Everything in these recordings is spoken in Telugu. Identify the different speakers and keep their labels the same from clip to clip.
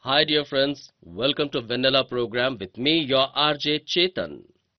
Speaker 1: Hi, dear friends. Welcome to Vanilla program with me, your RJ Chetan.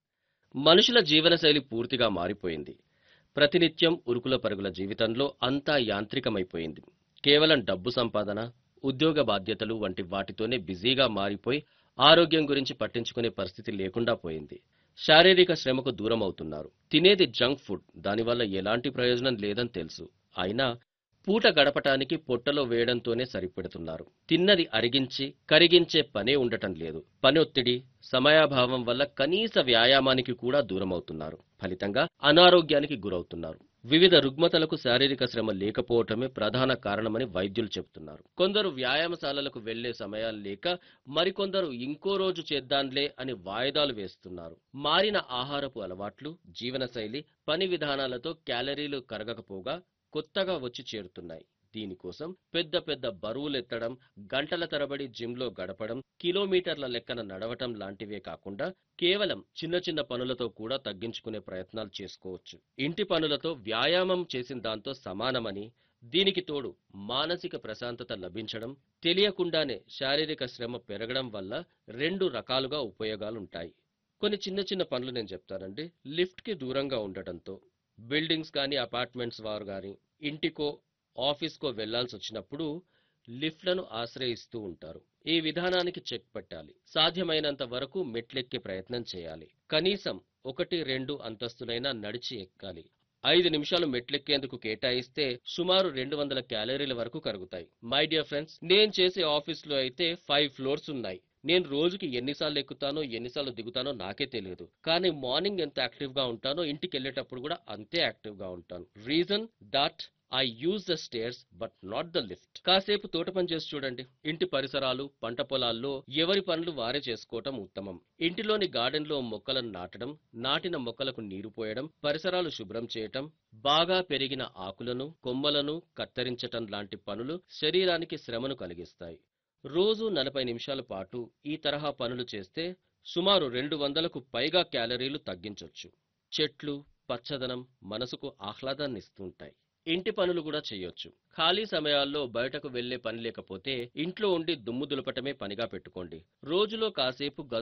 Speaker 1: మనుషుల జీవనశైలి పూర్తిగా మారిపోయింది ప్రతినిత్యం ఉరుకుల పరుగుల జీవితంలో అంతా యాంత్రికమైపోయింది కేవలం డబ్బు సంపాదన ఉద్యోగ బాధ్యతలు వంటి వాటితోనే బిజీగా మారిపోయి ఆరోగ్యం గురించి పట్టించుకునే పరిస్థితి లేకుండా పోయింది శారీరక శ్రమకు దూరం అవుతున్నారు తినేది జంక్ ఫుడ్ దానివల్ల ఎలాంటి ప్రయోజనం లేదని తెలుసు అయినా పూట గడపటానికి పొట్టలో వేయడంతోనే సరిపెడుతున్నారు తిన్నది అరిగించి కరిగించే పనే ఉండటం లేదు పనొత్తిడి సమయాభావం వల్ల కనీస వ్యాయామానికి కూడా దూరమవుతున్నారు ఫలితంగా అనారోగ్యానికి గురవుతున్నారు వివిధ రుగ్మతలకు శారీరక శ్రమ లేకపోవటమే ప్రధాన కారణమని వైద్యులు చెబుతున్నారు కొందరు వ్యాయామశాలలకు వెళ్లే సమయాలు లేక మరికొందరు ఇంకో రోజు చేద్దాంలే అని వాయిదాలు వేస్తున్నారు మారిన ఆహారపు అలవాట్లు జీవనశైలి పని విధానాలతో క్యాలరీలు కరగకపోగా కొత్తగా వచ్చి చేరుతున్నాయి దీనికోసం పెద్ద పెద్ద బరువులెత్తడం గంటల తరబడి జిమ్లో గడపడం కిలోమీటర్ల లెక్కన నడవటం లాంటివే కాకుండా కేవలం చిన్న చిన్న పనులతో కూడా తగ్గించుకునే ప్రయత్నాలు చేసుకోవచ్చు ఇంటి పనులతో వ్యాయామం చేసిన దాంతో సమానమని దీనికి తోడు మానసిక ప్రశాంతత లభించడం తెలియకుండానే శారీరక శ్రమ పెరగడం వల్ల రెండు రకాలుగా ఉపయోగాలుంటాయి కొన్ని చిన్న చిన్న పనులు నేను చెప్తానండి లిఫ్ట్కి దూరంగా ఉండటంతో బిల్డింగ్స్ కానీ అపార్ట్మెంట్స్ వారు కానీ ఇంటికో ఆఫీస్కో వెళ్లాల్సి వచ్చినప్పుడు లిఫ్ట్లను ఆశ్రయిస్తూ ఉంటారు ఈ విధానానికి చెక్ పెట్టాలి సాధ్యమైనంత వరకు మెట్లెక్కే ప్రయత్నం చేయాలి కనీసం ఒకటి రెండు అంతస్తులైనా నడిచి ఎక్కాలి ఐదు నిమిషాలు మెట్లెక్కేందుకు కేటాయిస్తే సుమారు రెండు వందల క్యాలరీల వరకు కరుగుతాయి మై డియర్ ఫ్రెండ్స్ నేను చేసే ఆఫీస్లో అయితే ఫైవ్ ఫ్లోర్స్ ఉన్నాయి నేను రోజుకి ఎన్నిసార్లు ఎక్కుతానో ఎన్నిసార్లు దిగుతానో నాకే తెలియదు కానీ మార్నింగ్ ఎంత యాక్టివ్ గా ఉంటానో ఇంటికి వెళ్ళేటప్పుడు కూడా అంతే యాక్టివ్ గా ఉంటాను reason that I use the stairs but not the lift కాసేపు తోట పని చేసి చూడండి ఇంటి పరిసరాలు పంట పొలాల్లో ఎవరి పనులు వారే చేసుకోవటం ఉత్తమం ఇంటిలోని గార్డెన్ లో మొక్కలను నాటడం నాటిన మొక్కలకు నీరు పోయడం పరిసరాలు శుభ్రం చేయటం బాగా పెరిగిన ఆకులను కొమ్మలను కత్తిరించటం లాంటి పనులు శరీరానికి శ్రమను కలిగిస్తాయి రోజు నలభై నిమిషాల పాటు ఈ తరహా పనులు చేస్తే సుమారు రెండు వందలకు పైగా క్యాలరీలు తగ్గించొచ్చు చెట్లు పచ్చదనం మనసుకు ఆహ్లాదాన్ని ఇస్తుంటాయి ఇంటి పనులు కూడా చేయొచ్చు ఖాళీ సమయాల్లో బయటకు వెళ్లే పని లేకపోతే ఇంట్లో ఉండి దుమ్ము దులపటమే పనిగా పెట్టుకోండి రోజులో కాసేపు